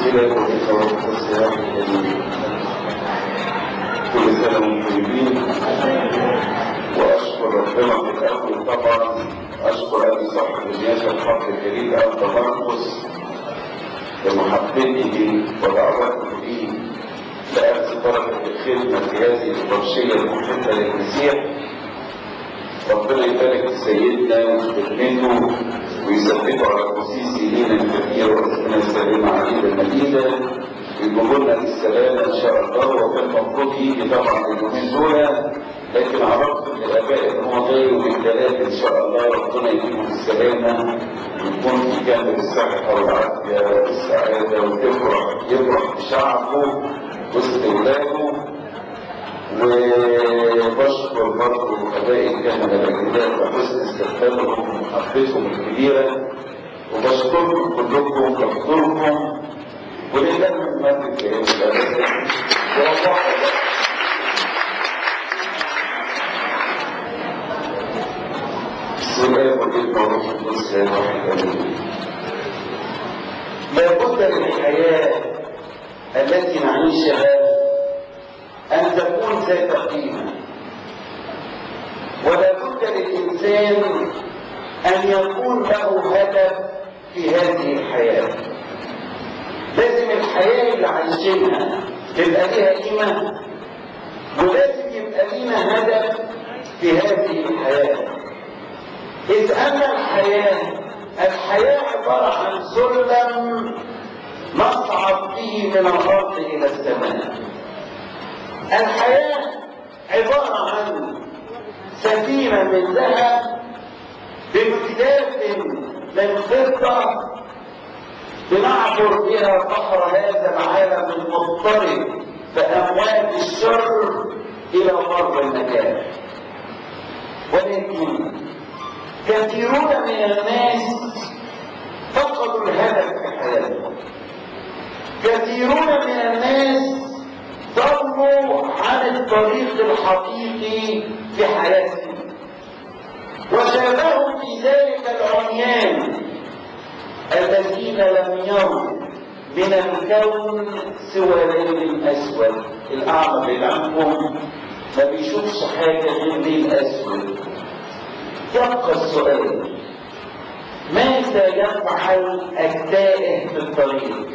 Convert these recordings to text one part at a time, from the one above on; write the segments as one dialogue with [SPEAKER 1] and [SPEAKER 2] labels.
[SPEAKER 1] الكلاب والإخوة والسلام الكريم كل سنة وانتم طيبين وأشكر ربنا في الأول طبعا أشكر أبي صاحب النياشة الحق الكريم أبا مرقس لمحبته ودعوته لي لأخذ بركة الخدمة في هذه البرشية المحبة للمسيح ربنا يبارك في سيدنا وخدمته ويثبته على كرسي سنين الكثير وربنا يسلم عليه المدينة ويجيبوا لنا بالسلامة إن شاء الله وكان المفروض يجي طبعا اليومين دول لكن عرفت من الآباء إن هو جاي يوم الثلاث إن شاء الله ربنا يجيبه بالسلامة ويكون في كامل الصحة والعافية والسعادة وتفرح يفرح بشعبه وسط ولاده وبشكر برضه ابائي الكهنه الاجداد وحسن استقبالهم ومحبتهم الكبيره وبشكركم كلكم بحضوركم ولله المجد الكريم والله بسم الله والابن والروح القدس واحد امين لابد للحياه التي نعيشها أن تكون ذات قيمة ولا بد للإنسان أن يكون له هدف في هذه الحياة لازم الحياة اللي عايشينها تبقى ليها قيمة ولازم يبقى لينا هدف في هذه الحياة إذ أن الحياة الحياة عبارة عن سلم نصعد به من الأرض إلى السماء الحياة عبارة عن سفينة من ذهب بمكتاف من فضة بنعبر بها بحر هذا العالم المضطرب بأمواج الشر إلى بر النجاة ولكن كثيرون من الناس فقدوا الهدف في حياتهم كثيرون من الناس ضلوا عن الطريق الحقيقي في حياتهم وشابهوا في ذلك العميان الذين لم يروا من الكون سوى ليل اسود الاعمى بعيد عنكم ما بيشوفش حاجه غير ليل اسود يبقى السؤال ماذا يفعل التائه في الطريق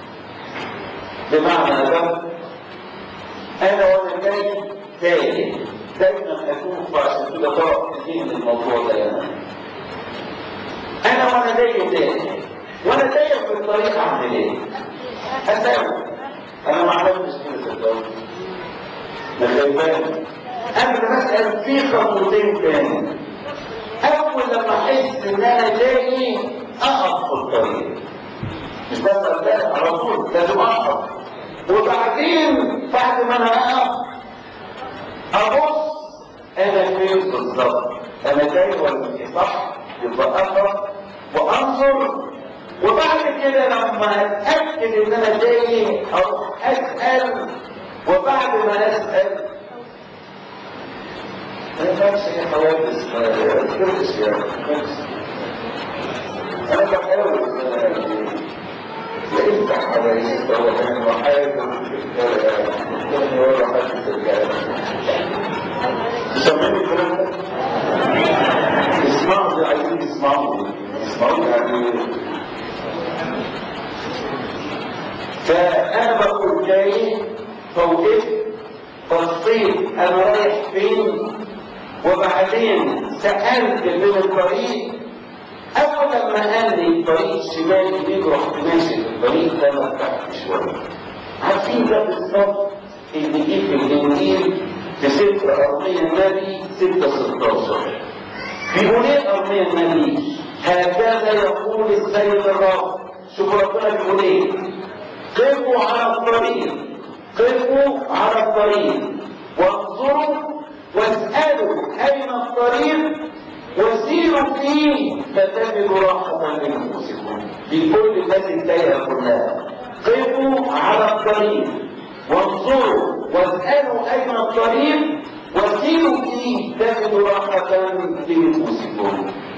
[SPEAKER 1] بمعنى ده انا وانا جاي تايه دايما اشوف عشان كده طرق كتير من الموضوع ده يعني انا وانا جاي تايه وانا تايه في الطريق اعمل ايه؟ اساوي انا ما عملتش كده صدقني ما خيبان قبل ما اسال في خطوتين تاني اول لما احس ان انا جاي اقف في الطريق مش بس ابدا على طول لازم اقف وبعدين بعد ما انا اقف ابص انا فين بالظبط انا جاي ولا مش صح يبقى اقف وانظر وبعد كده لما اتاكد ان انا جاي اروح اسال وبعد ما اسال ما ينفعش هي حوادث ما تفرقش يعني انا بحاول لقيت حوادث هو كان محاكم كان ورا حادث الجهاز سامعين الكلام ده؟ اسمعوا اللي عايزين يسمعوا يسمعوا يعني فانا بقول جاي فوقفت بصيت انا رايح فين وبعدين سألت من الطريق أول لما قال لي الطريق شمال يمين رحت ماشي في الطريق ده ما ارتحت شوية عارفين ده بالظبط اللي جه في الإنجيل في ستة أرضية النبي ستة 16 بيقول إيه أرضية النبي؟ هكذا يقول السيد الرب شوفوا ربنا بيقول إيه؟ قفوا على الطريق قفوا على الطريق وانظروا واسألوا أين الطريق وسيروا فيه فتجدوا راحة لنفوسكم بكل الناس التايهة كلها قفوا على الطريق وانظروا واسألوا أين الطريق وسيروا فيه تجدوا راحة لنفوسكم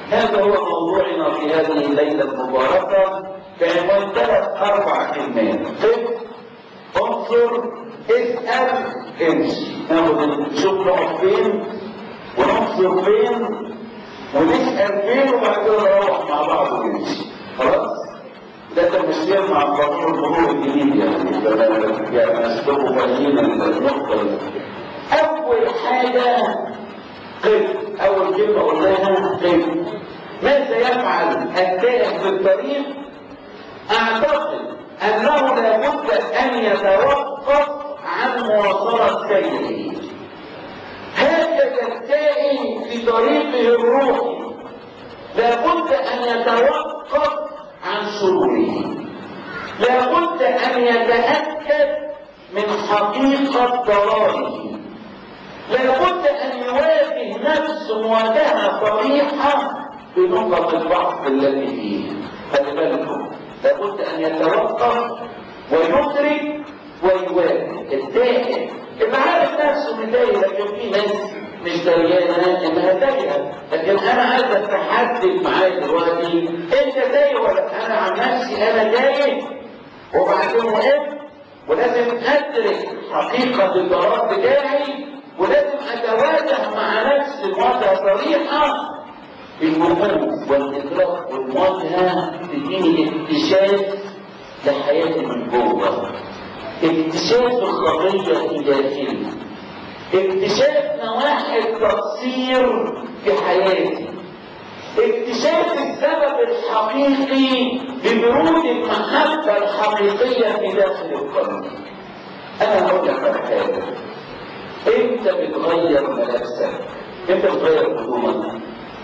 [SPEAKER 1] هذا هو موضوعنا في هذه الليلة المباركة بعنوان ثلاث أربع كلمات قف انظر اسأل امشي ناخد نشوف نقف فين وننظر فين ونسأل فين وبعد كده نروح مع بعض ونمشي خلاص؟ ده تمشير مع القانون المرور الجديد يعني يعني نسلكه فاهمين النقطة دي أول حاجة قف أول كلمة قلناها قف ماذا يفعل التائه في الطريق؟ أعتقد أنه لابد أن يتوقف عن مواصلة سيره هكذا التائه في طريقه الروحي لابد أن يتوقف عن شروره لابد أن يتأكد من حقيقة ضلاله لابد أن يواجه نفسه مواجهة صريحة بنقط الضعف التي فيه خلي بالكم لابد أن يتوقف ويدرك ويواجه التائه اللي عارف نفسه متضايق لكن في ناس مش دريانه انها تايهه لكن انا عايز اتحدث معاك دلوقتي انت تايه ولا انا عن نفسي انا تايه وبعدين وقفت ولازم ادرك حقيقه الضرر بتاعي ولازم اتواجه مع نفسي مواجهه صريحه بالوقوف والادراك والمواجهه تديني اكتشاف لحياتي من جوه اكتشاف الخطيه في داخلي اكتشاف نواحي التقصير في حياتي اكتشاف السبب الحقيقي لبرود المحبة الحقيقية في داخل القلب انا هقول لك على حاجة انت بتغير ملابسك انت بتغير هدومك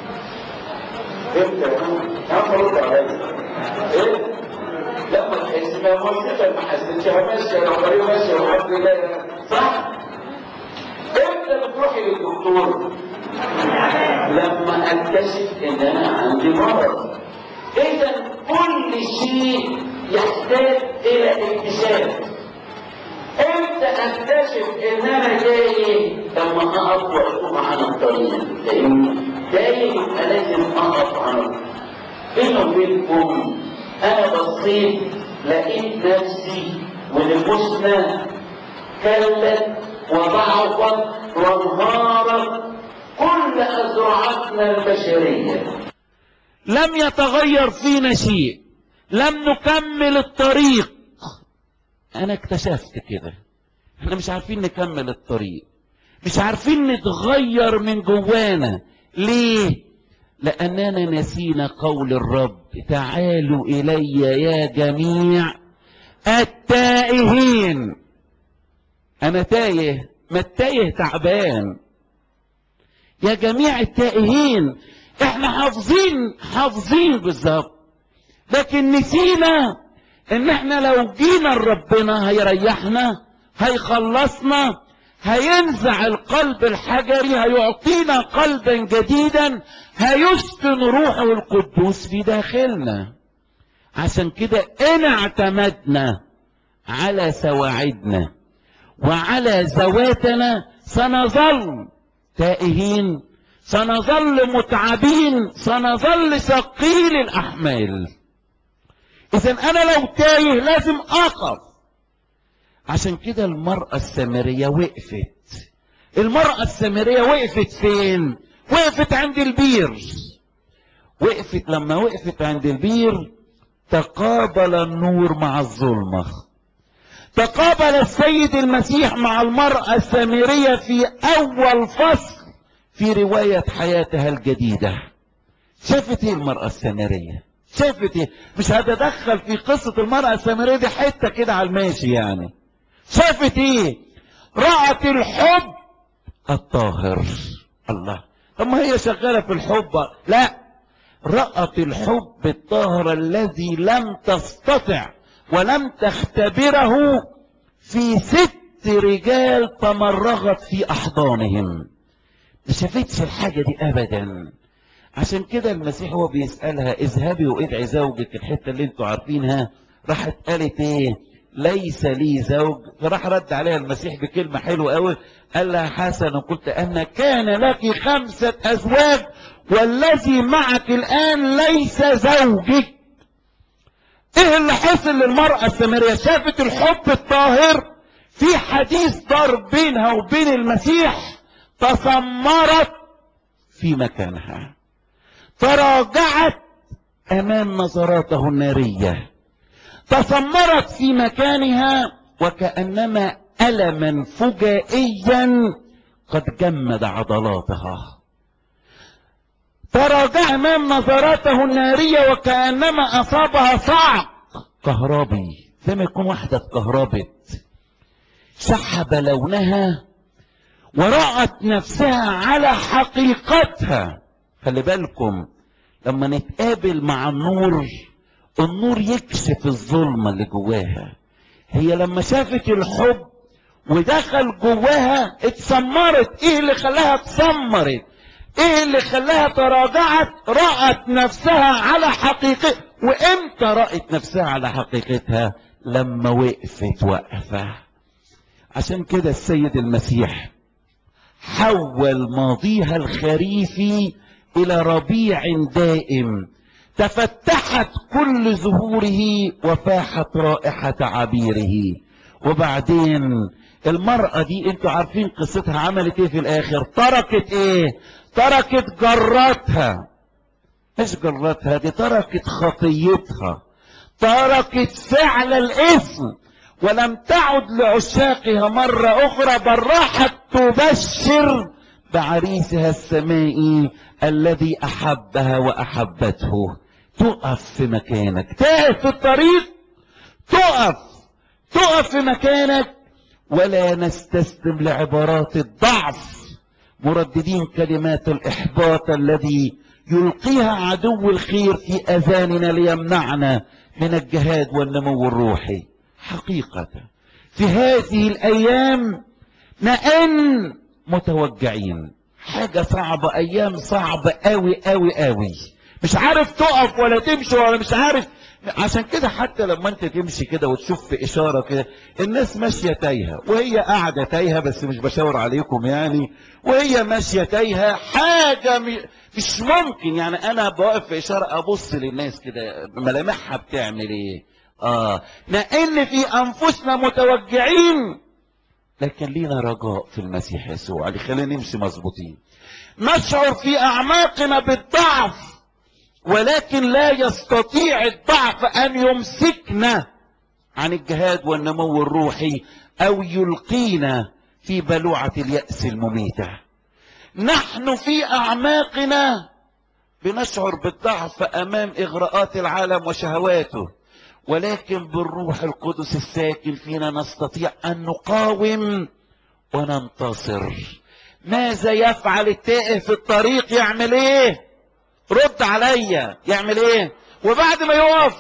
[SPEAKER 1] انت يا عم رد عليا ايه لما تحس انها موسيقى ما حسيتش ماشيه لو طريق ماشيه والحمد لله صح امتى بتروحي للدكتور لما اكتشف ان انا عندي مرض اذا كل شيء يحتاج الى اكتشاف امتى اكتشف ان انا جاي لما اقف واشوف عن الطريق فاهمني جاي يبقى لازم اقف عن الطريق بيني وبينكم انا بصيت لقيت نفسي ونفوسنا كلت وضعفت وانهارت كل أزرعتنا البشرية
[SPEAKER 2] لم يتغير فينا شيء لم نكمل الطريق انا اكتشفت كده احنا مش عارفين نكمل الطريق مش عارفين نتغير من جوانا ليه لاننا نسينا قول الرب تعالوا الي يا جميع التائهين انا تايه ما التايه تعبان يا جميع التائهين احنا حافظين حافظين بالظبط لكن نسينا ان احنا لو جينا لربنا هيريحنا هيخلصنا هينزع القلب الحجري هيعطينا قلبا جديدا هيسكن روحه القدوس في داخلنا عشان كده ان اعتمدنا على سواعدنا وعلى ذواتنا سنظل تائهين سنظل متعبين سنظل ثقيل الاحمال اذا انا لو تايه لازم اقف عشان كده المرأة السامرية وقفت المرأة السامرية وقفت فين وقفت عند البير وقفت لما وقفت عند البير تقابل النور مع الظلمة تقابل السيد المسيح مع المرأة السامرية في أول فصل في رواية حياتها الجديدة شافت ايه المرأة السامرية شافت ايه مش هتدخل في قصة المرأة السامرية دي حتة كده على الماشي يعني شافت ايه رأت الحب الطاهر الله طب ما هي شغالة في الحب لا رأت الحب الطاهر الذي لم تستطع ولم تختبره في ست رجال تمرغت في احضانهم ما شافتش الحاجة دي ابدا عشان كده المسيح هو بيسألها اذهبي وادعي زوجك الحتة اللي انتوا عارفينها راحت قالت ايه ليس لي زوج فراح رد عليها المسيح بكلمة حلوة قوي قال لها حسن قلت أن كان لك خمسة أزواج والذي معك الآن ليس زوجك ايه اللي حصل للمرأة السامرية شافت الحب الطاهر في حديث دار بينها وبين المسيح تسمرت في مكانها تراجعت امام نظراته النارية تسمرت في مكانها وكأنما ألما فجائيا قد جمد عضلاتها تراجع امام نظراته النارية وكأنما اصابها صعق كهربي زي ما يكون واحدة اتكهربت سحب لونها ورأت نفسها على حقيقتها خلي بالكم لما نتقابل مع النور النور يكشف الظلمة اللي جواها هي لما شافت الحب ودخل جواها اتسمرت ايه اللي خلاها اتسمرت ايه اللي خلاها تراجعت رأت نفسها على حقيقتها وامتى رأت نفسها على حقيقتها لما وقفت وقفة عشان كده السيد المسيح حول ماضيها الخريفي الى ربيع دائم تفتحت كل زهوره وفاحت رائحة عبيره وبعدين المرأة دي انتوا عارفين قصتها عملت ايه في الاخر تركت ايه تركت جراتها مش جراتها دي تركت خطيتها تركت فعل الاسم ولم تعد لعشاقها مرة اخرى بل راحت تبشر بعريسها السمائي الذي احبها واحبته تقف في مكانك تقف في الطريق تقف تقف في مكانك ولا نستسلم لعبارات الضعف مرددين كلمات الإحباط الذي يلقيها عدو الخير في أذاننا ليمنعنا من الجهاد والنمو الروحي حقيقة في هذه الأيام نأن متوجعين حاجة صعبة أيام صعبة أوي أوي أوي مش عارف تقف ولا تمشي ولا مش عارف عشان كده حتى لما انت تمشي كده وتشوف في اشاره كده الناس ماشيه تايهه وهي قاعده تايهه بس مش بشاور عليكم يعني وهي ماشيه تايهه حاجه م... مش ممكن يعني انا بوقف في اشاره ابص للناس كده ملامحها بتعمل ايه اه لان في انفسنا متوجعين لكن لينا رجاء في المسيح يسوع اللي خلينا نمشي مظبوطين نشعر في اعماقنا بالضعف ولكن لا يستطيع الضعف ان يمسكنا عن الجهاد والنمو الروحي او يلقينا في بلوعة اليأس المميتة نحن في اعماقنا بنشعر بالضعف امام اغراءات العالم وشهواته ولكن بالروح القدس الساكن فينا نستطيع ان نقاوم وننتصر ماذا يفعل التائه في الطريق يعمل ايه رد عليا يعمل ايه وبعد ما يقف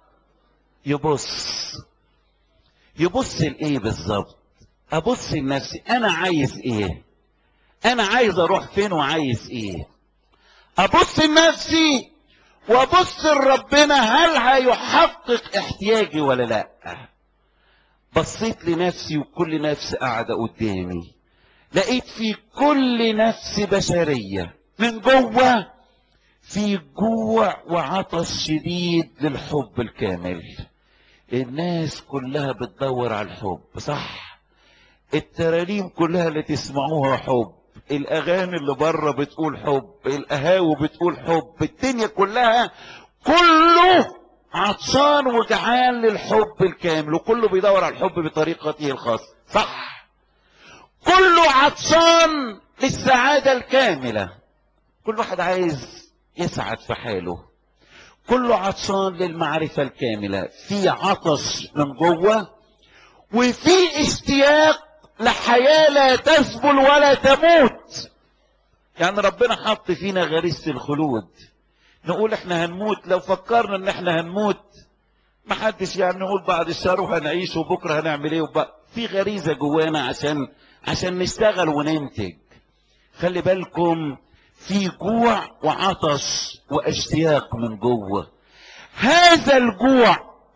[SPEAKER 2] يبص يبص لايه بالظبط ابص لنفسي انا عايز ايه انا عايز اروح فين وعايز ايه ابص لنفسي وابص لربنا هل هيحقق احتياجي ولا لا بصيت لنفسي وكل نفس قاعده قدامي لقيت في كل نفس بشريه من جوه في جوع وعطش شديد للحب الكامل الناس كلها بتدور على الحب صح الترانيم كلها اللي تسمعوها حب الاغاني اللي بره بتقول حب القهاوي بتقول حب الدنيا كلها كله عطشان وجعان للحب الكامل وكله بيدور على الحب بطريقته الخاصه صح كله عطشان للسعاده الكامله كل واحد عايز يسعد في حاله كله عطشان للمعرفة الكاملة في عطش من جوه وفي اشتياق لحياة لا تسبل ولا تموت يعني ربنا حط فينا غريزة الخلود نقول احنا هنموت لو فكرنا ان احنا هنموت ما حدش يعني نقول بعد الشهر وهنعيش وبكره هنعمل ايه وبقى في غريزة جوانا عشان عشان نشتغل وننتج خلي بالكم في جوع وعطش واشتياق من جوه هذا الجوع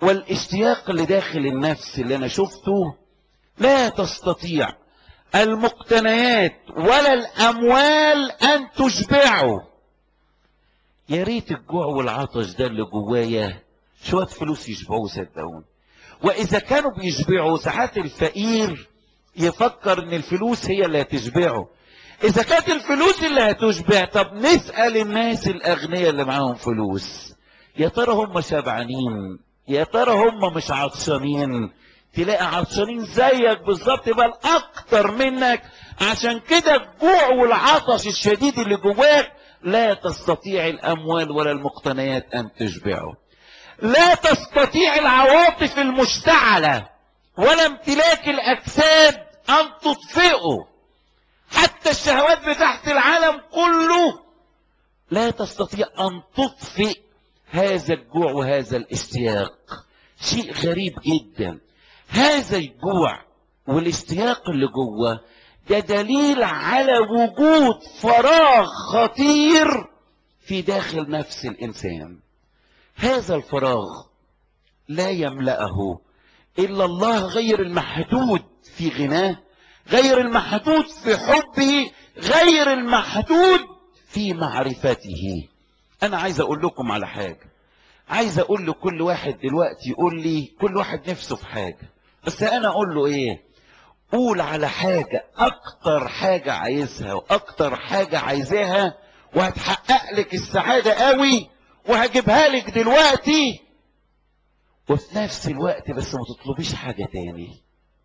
[SPEAKER 2] والاشتياق اللي داخل النفس اللي انا شفته لا تستطيع المقتنيات ولا الاموال ان تشبعه يا ريت الجوع والعطش ده اللي جوايا شويه فلوس يشبعوه صدقوني واذا كانوا بيشبعوا ساعات الفقير يفكر ان الفلوس هي اللي هتشبعه اذا كانت الفلوس اللي هتشبع طب نسال الناس الاغنياء اللي معاهم فلوس يا ترى هم شبعانين يا ترى هم مش عطشانين تلاقي عطشانين زيك بالظبط بل اكتر منك عشان كده الجوع والعطش الشديد اللي جواك لا تستطيع الاموال ولا المقتنيات ان تشبعه لا تستطيع العواطف المشتعله ولا امتلاك الاجساد ان تطفئه حتى الشهوات بتاعت العالم كله لا تستطيع ان تطفئ هذا الجوع وهذا الاشتياق شيء غريب جدا هذا الجوع والاشتياق اللي جوه ده دليل على وجود فراغ خطير في داخل نفس الانسان هذا الفراغ لا يملأه الا الله غير المحدود في غناه غير المحدود في حبه غير المحدود في معرفته انا عايز اقول لكم على حاجه عايز اقول لكل واحد دلوقتي يقول لي كل واحد نفسه في حاجه بس انا اقول له ايه قول على حاجه اكتر حاجه عايزها واكتر حاجه عايزاها وهتحقق لك السعاده قوي وهجيبها لك دلوقتي وفي نفس الوقت بس ما تطلبيش حاجه تاني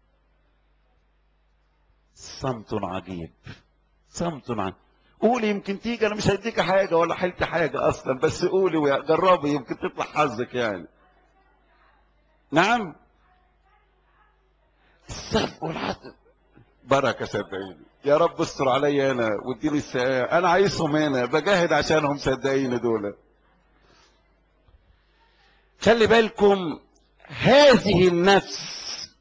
[SPEAKER 2] صمت عجيب صمت عجيب قولي يمكن تيجي انا مش هديك حاجه ولا حلت حاجه اصلا بس قولي وجربي يمكن تطلع حظك يعني نعم الصف والعطف بركه صدقيني يا رب استر عليا انا واديني السقاء انا عايزهم هنا بجاهد عشانهم صدقيني دول خلي بالكم هذه النفس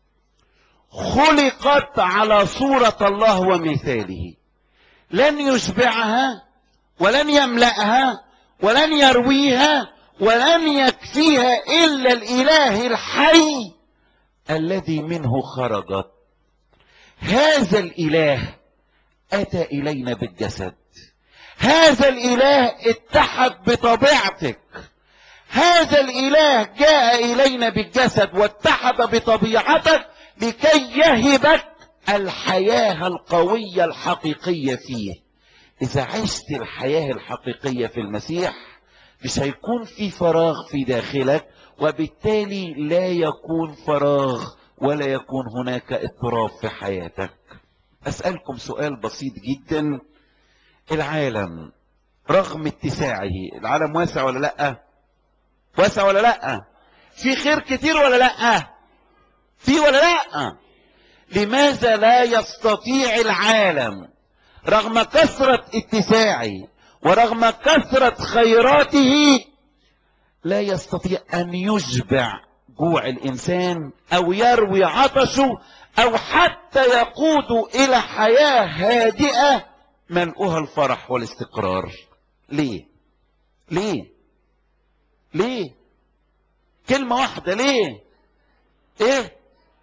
[SPEAKER 2] خلقت على صورة الله ومثاله لن يشبعها ولن يملأها ولن يرويها ولن يكفيها إلا الإله الحي الذي منه خرجت هذا الإله أتى إلينا بالجسد هذا الإله اتحد بطبيعتك هذا الإله جاء إلينا بالجسد واتحد بطبيعتك لكي يهبك الحياة القوية الحقيقية فيه إذا عشت الحياة الحقيقية في المسيح مش هيكون في فراغ في داخلك وبالتالي لا يكون فراغ ولا يكون هناك اضطراب في حياتك أسألكم سؤال بسيط جدا العالم رغم اتساعه العالم واسع ولا لأ واسع ولا لأ في خير كتير ولا لأ في ولا لأ لماذا لا يستطيع العالم رغم كثرة اتساعه ورغم كثرة خيراته لا يستطيع أن يشبع جوع الإنسان أو يروي عطشه أو حتى يقود إلى حياة هادئة ملؤها الفرح والاستقرار ليه ليه ليه كلمة واحدة ليه ايه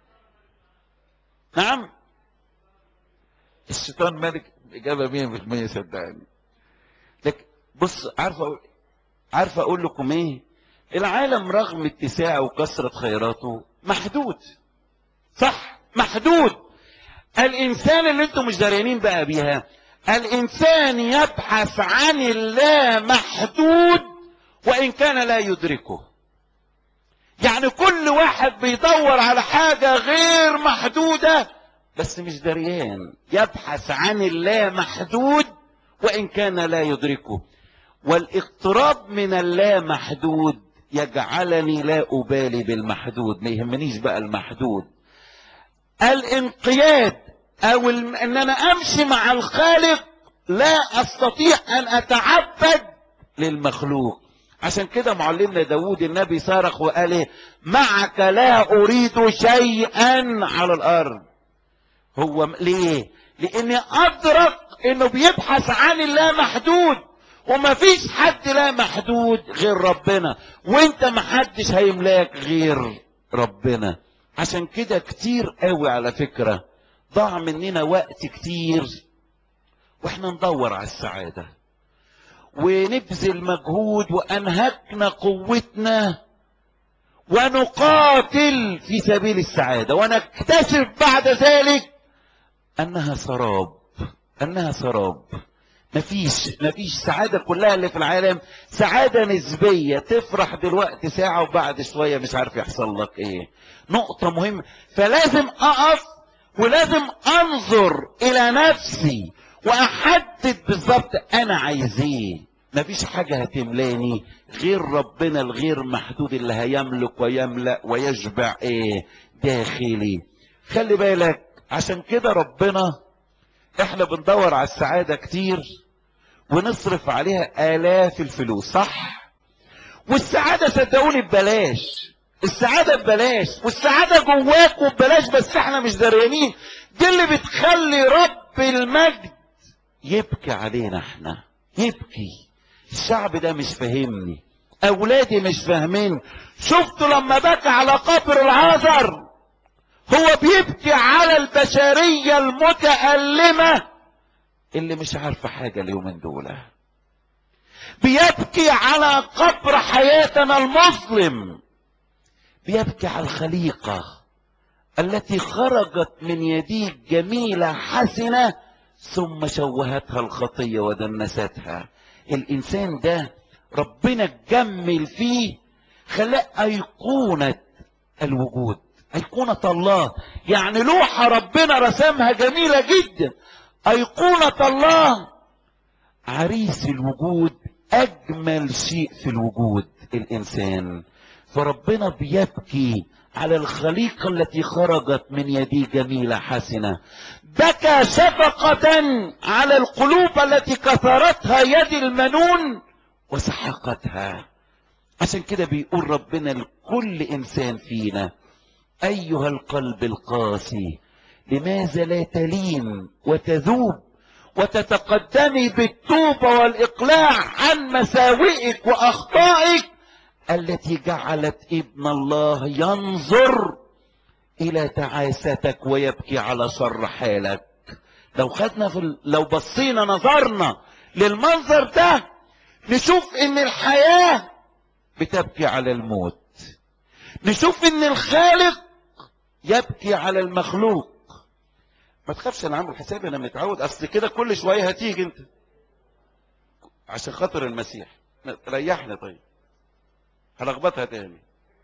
[SPEAKER 2] نعم الشيطان ملك إجابة مية في المية صدقني لكن بص عارف أقول عارف أقول لكم إيه العالم رغم اتساعه وكثرة خيراته محدود صح محدود الإنسان اللي أنتم مش داريانين بقى بيها الإنسان يبحث عن الله محدود وإن كان لا يدركه يعني كل واحد بيدور على حاجة غير محدودة بس مش دريان يبحث عن الله محدود وإن كان لا يدركه والاقتراب من الله محدود يجعلني لا أبالي بالمحدود ما يهمنيش بقى المحدود الانقياد أو الم... أن أنا أمشي مع الخالق لا أستطيع أن أتعبد للمخلوق عشان كده معلمنا داود النبي صرخ وقال ايه معك لا اريد شيئا على الارض هو ليه لاني ادرك انه بيبحث عن الله محدود ومفيش حد لا محدود غير ربنا وانت محدش هيملاك غير ربنا عشان كده كتير قوي على فكرة ضاع مننا وقت كتير واحنا ندور على السعادة ونبذل مجهود وانهكنا قوتنا ونقاتل في سبيل السعادة ونكتشف بعد ذلك انها سراب انها سراب مفيش مفيش سعادة كلها اللي في العالم سعادة نسبية تفرح دلوقتي ساعة وبعد شوية مش عارف يحصل لك ايه نقطة مهمة فلازم اقف ولازم انظر الى نفسي واحدد بالظبط انا عايز ايه مفيش حاجة هتملاني غير ربنا الغير محدود اللي هيملك ويملأ ويشبع ايه داخلي خلي بالك عشان كده ربنا احنا بندور على السعادة كتير ونصرف عليها آلاف الفلوس صح والسعادة صدقوني ببلاش السعادة ببلاش والسعادة جواك وببلاش بس احنا مش دريانين دي اللي بتخلي رب المجد يبكي علينا احنا يبكي الشعب ده مش فاهمني اولادي مش فاهمين شفتوا لما بكى على قبر العذر هو بيبكي على البشرية المتألمة اللي مش عارفة حاجة اليومين دول بيبكي على قبر حياتنا المظلم بيبكي على الخليقة التي خرجت من يديك جميلة حسنة ثم شوهتها الخطية ودنستها الإنسان ده ربنا جمل فيه خلاه أيقونة الوجود أيقونة الله يعني لوحة ربنا رسمها جميلة جدا أيقونة الله عريس الوجود أجمل شيء في الوجود الإنسان فربنا بيبكي على الخليقة التي خرجت من يدي جميلة حسنة بكى شفقة على القلوب التي كسرتها يد المنون وسحقتها عشان كده بيقول ربنا لكل إنسان فينا أيها القلب القاسي لماذا لا تلين وتذوب وتتقدمي بالتوبة والإقلاع عن مساوئك وأخطائك التي جعلت ابن الله ينظر إلى تعاستك ويبكي على شر حالك لو خدنا في ال... لو بصينا نظرنا للمنظر ده نشوف ان الحياة بتبكي على الموت نشوف ان الخالق يبكي على المخلوق ما تخافش انا عامل حسابي انا متعود اصل كده كل شويه هتيجي انت عشان خاطر المسيح ريحنا طيب هلخبطها تاني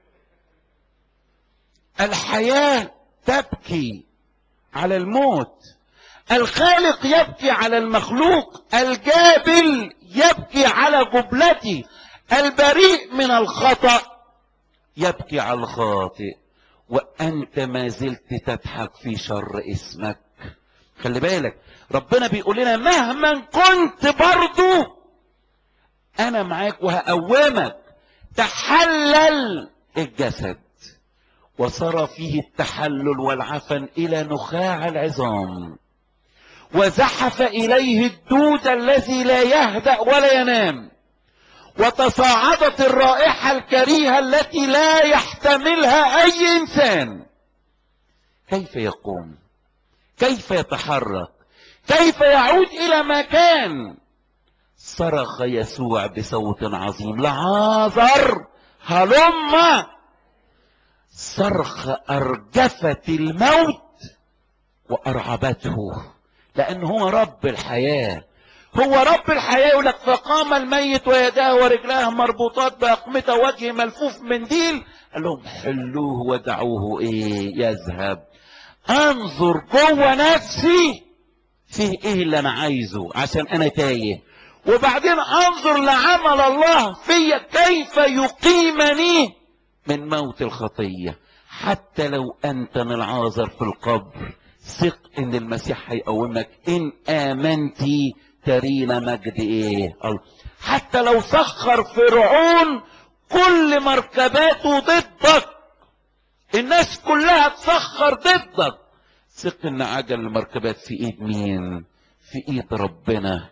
[SPEAKER 2] الحياه تبكي على الموت الخالق يبكي على المخلوق الجابل يبكي على جبلته البريء من الخطأ يبكي على الخاطئ وانت ما زلت تضحك في شر اسمك خلي بالك ربنا بيقول لنا مهما كنت برضو انا معاك وهقومك تحلل الجسد وصار فيه التحلل والعفن الى نخاع العظام وزحف اليه الدود الذي لا يهدأ ولا ينام وتصاعدت الرائحة الكريهة التي لا يحتملها أي إنسان كيف يقوم كيف يتحرك كيف يعود إلى ما كان صرخ يسوع بصوت عظيم لعازر هلم صرخ أرجفت الموت وأرعبته لأن هو رب الحياة هو رب الحياة يقول لك فقام الميت ويداه ورجلاه مربوطات بأقمته وجهه ملفوف منديل قال لهم حلوه ودعوه ايه يذهب انظر جوه نفسي فيه ايه اللي انا عايزه عشان انا تايه وبعدين انظر لعمل الله فيا كيف يقيمني من موت الخطية حتى لو انت العازر في القبر ثق ان المسيح هيقومك ان امنتي ترينا مجد ايه الله حتى لو سخر فرعون كل مركباته ضدك الناس كلها تسخر ضدك ثق ان عجل المركبات في ايد مين في ايد ربنا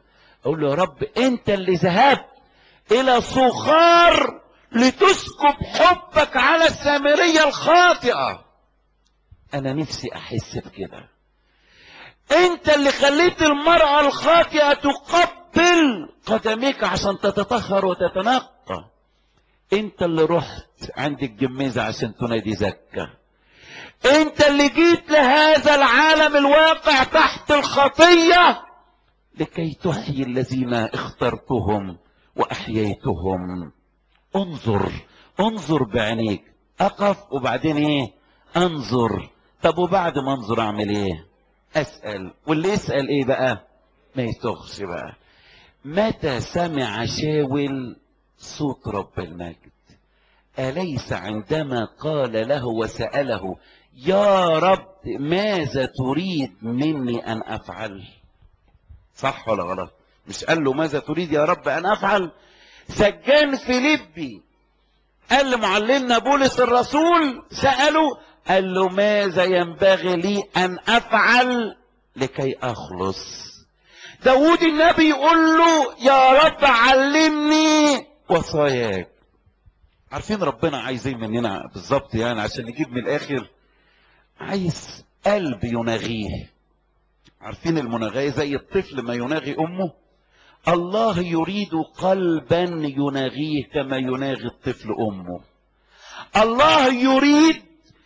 [SPEAKER 2] اقول له يا رب انت اللي ذهبت الى صخار لتسكب حبك على السامرية الخاطئة انا نفسي احس بكده انت اللي خليت المرأة الخاطئة تقبل قدميك عشان تتطهر وتتنقى انت اللي رحت عند الجميزة عشان تنادي زكا انت اللي جيت لهذا العالم الواقع تحت الخطية لكي تحيي الذين اخترتهم واحييتهم انظر انظر بعينيك اقف وبعدين ايه انظر طب وبعد ما انظر اعمل ايه اسال واللي يسال ايه بقى ما يتوخش بقى متى سمع شاول صوت رب المجد اليس عندما قال له وساله يا رب ماذا تريد مني ان افعل صح ولا غلط مش قال له ماذا تريد يا رب ان افعل سجان فيليبي قال لمعلمنا بولس الرسول سأله قال له ماذا ينبغي لي أن أفعل لكي أخلص داود النبي يقول له يا رب علمني وصاياك عارفين ربنا عايز ايه مننا بالظبط يعني عشان نجيب من الاخر عايز قلب يناغيه عارفين المناغيه زي الطفل ما يناغي امه الله يريد قلبا يناغيه كما يناغي الطفل امه الله يريد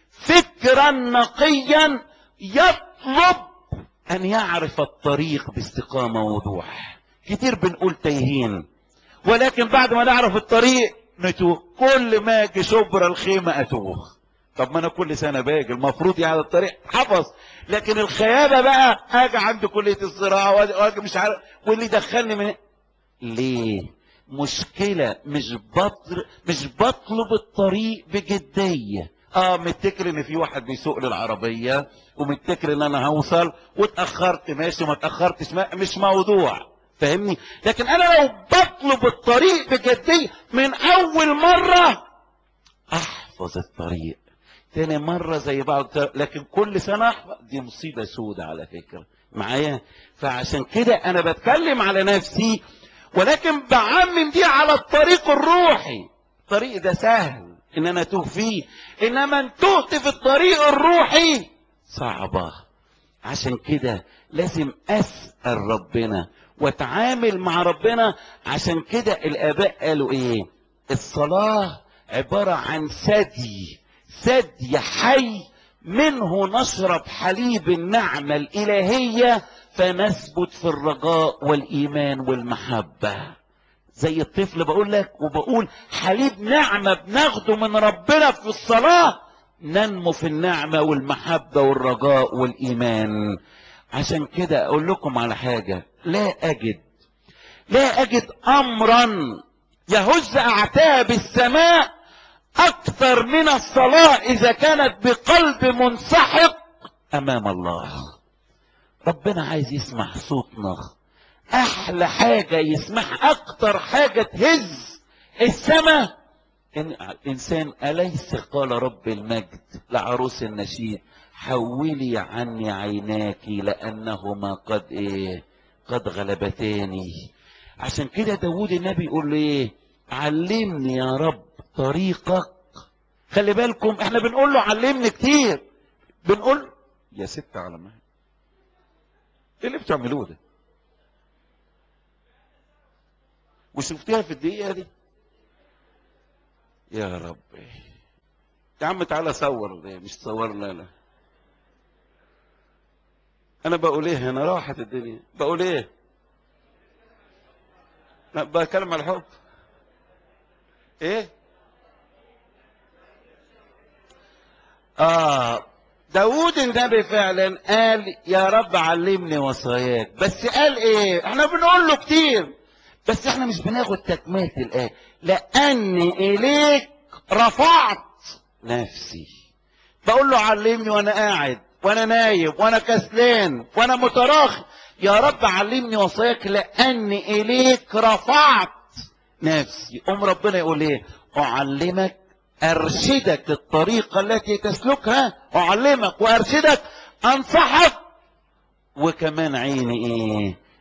[SPEAKER 2] فكرا نقيا يطلب ان يعرف الطريق باستقامه ووضوح كتير بنقول تايهين ولكن بعد ما نعرف الطريق نتوه كل ما اجي شبر الخيمه اتوه طب ما انا كل سنه باجي المفروض يعني الطريق حفظ لكن الخيابه بقى اجي عند كليه الزراعه واجي مش عارف واللي دخلني من ليه مشكله مش بطل مش بطلب الطريق بجديه اه متكر ان في واحد بيسوق للعربيه ومتكر ان انا هوصل واتاخرت ماشي ما اتاخرتش ما مش موضوع فاهمني لكن انا لو بطلب الطريق بجديه من اول مره احفظ الطريق تاني مرة زي بعض لكن كل سنة أحفظ دي مصيبة سودة على فكرة معايا فعشان كده أنا بتكلم على نفسي ولكن بعمم دي على الطريق الروحي الطريق ده سهل إن أنا أتوه فيه إنما أن تهت في الطريق الروحي صعبة عشان كده لازم أسأل ربنا واتعامل مع ربنا عشان كده الآباء قالوا إيه الصلاة عبارة عن ثدي ثدي حي منه نشرب حليب النعمة الإلهية فنثبت في الرجاء والإيمان والمحبة زي الطفل بقول لك وبقول حليب نعمة بناخده من ربنا في الصلاة ننمو في النعمة والمحبة والرجاء والإيمان عشان كده أقول لكم على حاجة لا أجد لا أجد أمرا يهز أعتاب السماء أكثر من الصلاة إذا كانت بقلب منسحق أمام الله ربنا عايز يسمع صوتنا أحلى حاجة يسمع أكتر حاجة تهز السماء إن إنسان أليس قال رب المجد لعروس النشيد حولي عني عيناك لأنهما قد إيه قد غلبتاني عشان كده داود النبي يقول له إيه علمني يا رب طريقك خلي بالكم احنا بنقول له علمني كتير بنقول يا ست على ما ايه اللي بتعملوه ده وشفتيها في الدقيقه دي يا رب يا عم تعالى صور ده مش صور لا لا انا بقول ايه هنا راحت الدنيا بقول ايه لا بتكلم على الحب ايه اه داود النبي فعلا قال يا رب علمني وصاياك بس قال ايه احنا بنقول له كتير بس احنا مش بناخد تكملة الايه لاني اليك رفعت نفسي بقول له علمني وانا قاعد وانا نايم وانا كسلان وانا متراخي يا رب علمني وصاياك لاني اليك رفعت نفسي ام ربنا يقول ايه اعلمك ارشدك الطريقه التي تسلكها اعلمك وارشدك انصحك وكمان عيني ايه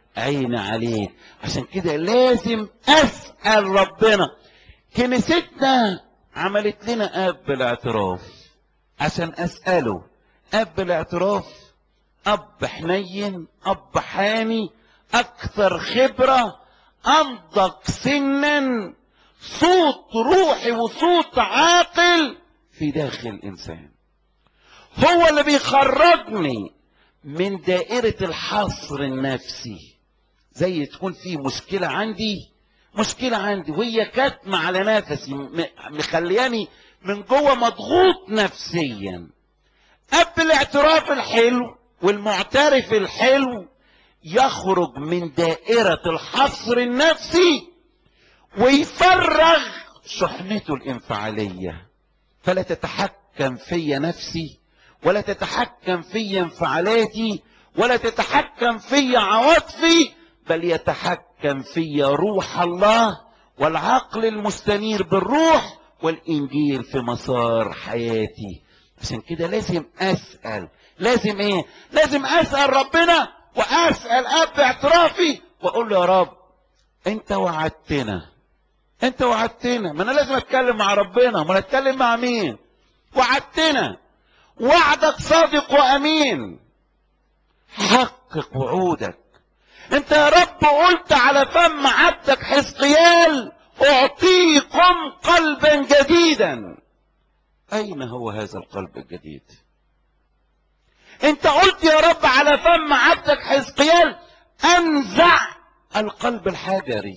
[SPEAKER 2] عيني عليك عشان كده لازم اسأل ربنا كنيستنا عملت لنا اب الاعتراف عشان اسأله اب الاعتراف اب حنين اب حاني اكثر خبرة انضج سنا صوت روحي وصوت عاقل في داخل الانسان هو اللي بيخرجني من دائرة الحصر النفسي زي تكون في مشكلة عندي مشكلة عندي وهي كاتمة على نفسي م- مخلياني من جوه مضغوط نفسيا اب الاعتراف الحلو والمعترف الحلو يخرج من دائرة الحصر النفسي ويفرغ شحنته الانفعالية فلا تتحكم في نفسي ولا تتحكم في انفعالاتي ولا تتحكم في عواطفي بل يتحكم في روح الله والعقل المستنير بالروح والانجيل في مسار حياتي عشان كده لازم اسال لازم ايه لازم اسال ربنا واسال اب اعترافي واقول له يا رب انت وعدتنا انت وعدتنا ما انا لازم اتكلم مع ربنا ما انا اتكلم مع مين وعدتنا وعدك صادق وامين حقق وعودك انت يا رب قلت على فم عبدك حزقيال اعطيكم قلبا جديدا اين هو هذا القلب الجديد انت قلت يا رب على فم عبدك حزقيال انزع القلب الحجري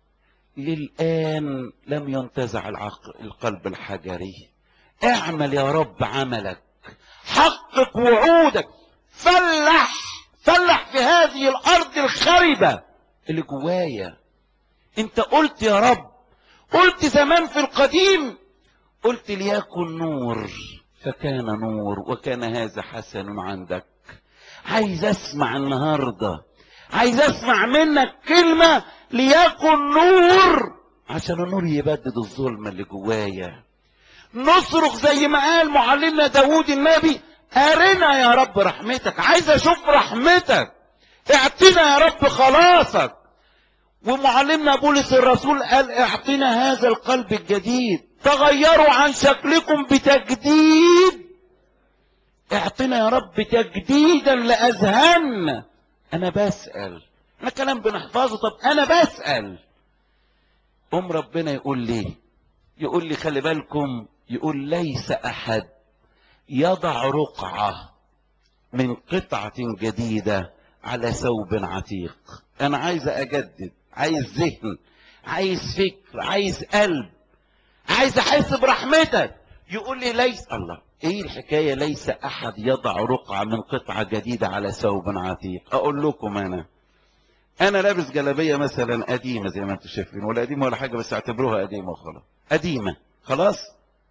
[SPEAKER 2] للآن لم ينتزع العقل القلب الحجري اعمل يا رب عملك حقق وعودك فلح فلح في هذه الارض الخربة اللي جوايا انت قلت يا رب قلت زمان في القديم قلت ليكن نور فكان نور وكان هذا حسن عندك عايز اسمع النهارده عايز اسمع منك كلمة ليكن نور عشان النور يبدد الظلمة اللي جوايا نصرخ زي ما قال معلمنا داود النبي ارنا يا رب رحمتك عايز اشوف رحمتك اعطينا يا رب خلاصك ومعلمنا بولس الرسول قال اعطينا هذا القلب الجديد تغيروا عن شكلكم بتجديد اعطينا يا رب تجديدا لاذهاننا انا بسأل انا كلام بنحفظه طب انا بسأل قوم ربنا يقول لي يقول لي خلي بالكم يقول ليس احد يضع رقعة من قطعة جديدة على ثوب عتيق انا عايز اجدد عايز ذهن عايز فكر عايز قلب عايز احس برحمتك يقول لي ليس الله ايه الحكاية ليس احد يضع رقعة من قطعة جديدة على ثوب عتيق اقول لكم انا انا لابس جلابية مثلا قديمة زي ما انتم شايفين ولا قديمة ولا حاجة بس اعتبروها قديمة وخلاص قديمة خلاص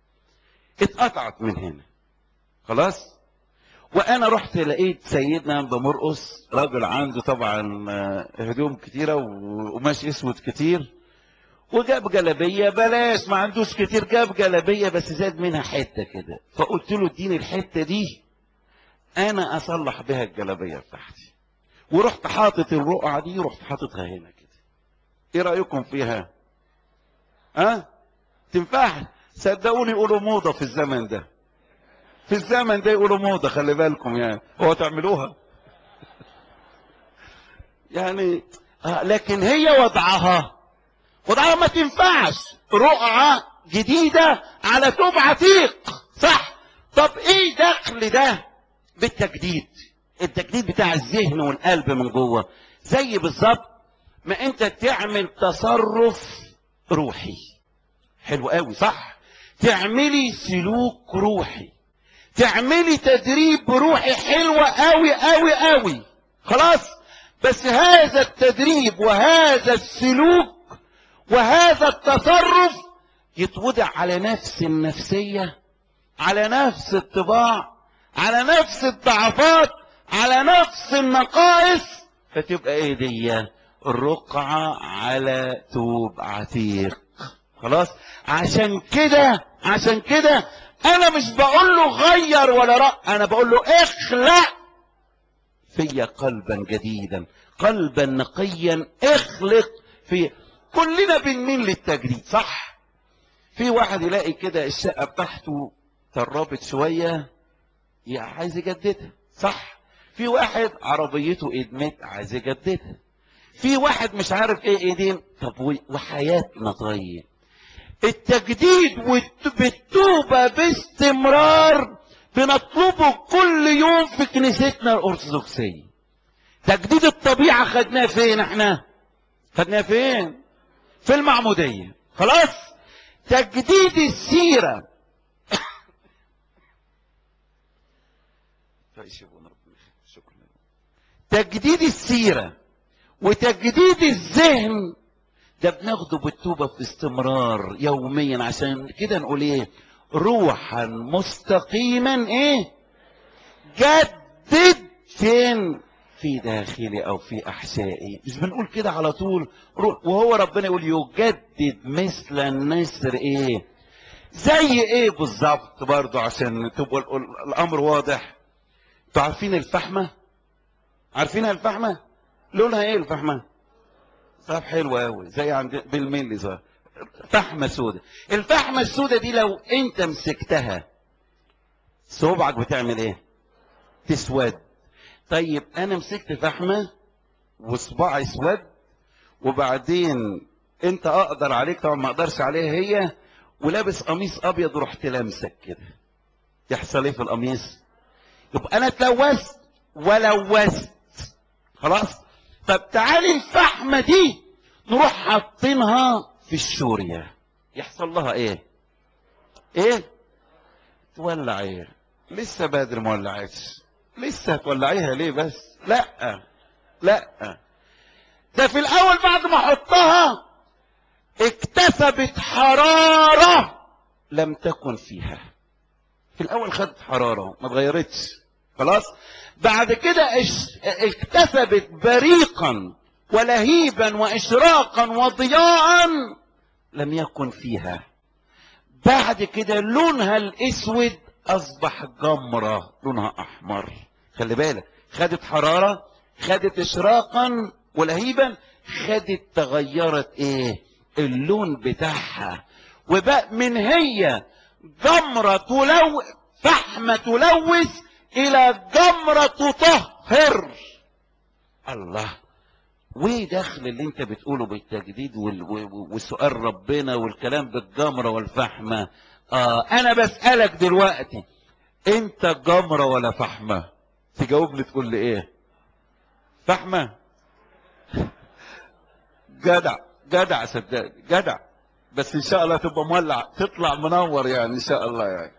[SPEAKER 2] اتقطعت من هنا خلاص وانا رحت لقيت سيدنا بمرقص راجل عنده طبعا آه، هدوم كتيرة وقماش اسود كتير وجاب جلابية بلاش ما عندوش كتير جاب جلابية بس زاد منها حتة كده فقلت له اديني الحتة دي انا اصلح بها الجلابية بتاعتي ورحت حاطط الرقعة دي ورحت حاططها هنا كده ايه رأيكم فيها ها أه؟ تنفع صدقوني يقولوا موضة في الزمن ده في الزمن ده يقولوا موضة خلي بالكم يعني هو تعملوها يعني آه لكن هي وضعها وضعها ما تنفعش رقعة جديدة على توب عتيق صح طب ايه دخل ده بالتجديد التجديد بتاع الذهن والقلب من جوه زي بالظبط ما انت تعمل تصرف روحي حلو قوي صح تعملي سلوك روحي تعملي تدريب روحي حلوة قوي قوي قوي خلاص بس هذا التدريب وهذا السلوك وهذا التصرف يتوضع على نفس النفسية على نفس الطباع على نفس الضعفات على نفس النقائص فتبقى ايه دي الرقعة على توب عتيق خلاص عشان كده عشان كده انا مش بقول له غير ولا رأ انا بقول له اخلق في قلبا جديدا قلبا نقيا اخلق في كلنا بنميل للتجديد صح في واحد يلاقي كده الشقه بتاعته تربت شويه يا عايز يجددها صح في واحد عربيته ادمت عايز يجددها في واحد مش عارف ايه ايدين طب و- وحياتنا طيب التجديد والت- بالتوبة باستمرار بنطلبه كل يوم في كنيستنا الأرثوذكسية تجديد الطبيعة خدناه فين احنا خدناه فين في المعمودية خلاص تجديد السيرة شكرا تجديد السيرة وتجديد الذهن ده بناخده بالتوبة في استمرار يوميا عشان كده نقول ايه روحا مستقيما ايه جدد فين في داخلي او في احشائي مش بنقول كده على طول روح وهو ربنا يقول يجدد مثل النسر ايه زي ايه بالظبط برضه عشان تبقى ال- ال- الامر واضح انتوا عارفين الفحمه عارفينها الفحمه لونها ايه الفحمه طب حلو قوي زي عند بالملي صار فحمه سودة الفحمه السودة دي لو انت مسكتها صوبعك بتعمل ايه تسود طيب انا مسكت فحمه وصباعي اسود وبعدين انت اقدر عليك طبعا ما اقدرش عليها هي ولابس قميص ابيض ورحت لامسك كده يحصل ايه في القميص يبقى انا اتلوثت ولوثت خلاص طب تعالي الفحمة دي نروح حاطينها في الشورية يحصل لها ايه ايه تولع ايه لسه بدري ما ولعتش لسه هتولعيها ليه بس لا لا ده في الاول بعد ما احطها اكتسبت حرارة لم تكن فيها في الاول خدت حرارة ما اتغيرتش خلاص بعد كده اش- اكتسبت بريقا ولهيبا واشراقا وضياء لم يكن فيها بعد كده لونها الاسود اصبح جمرة لونها احمر خلي بالك خدت حرارة خدت اشراقا ولهيبا خدت تغيرت ايه اللون بتاعها وبقى من هي جمرة تلو فحمة تلوث الى جمرة تطهر الله وايه دخل اللي انت بتقوله بالتجديد وال- و- وسؤال ربنا والكلام بالجمرة والفحمة اه انا بسألك دلوقتي انت جمرة ولا فحمة تجاوبني تقول لي ايه فحمة جدع جدع صدقني جدع بس ان شاء الله تبقى مولع تطلع منور يعني ان شاء الله يعني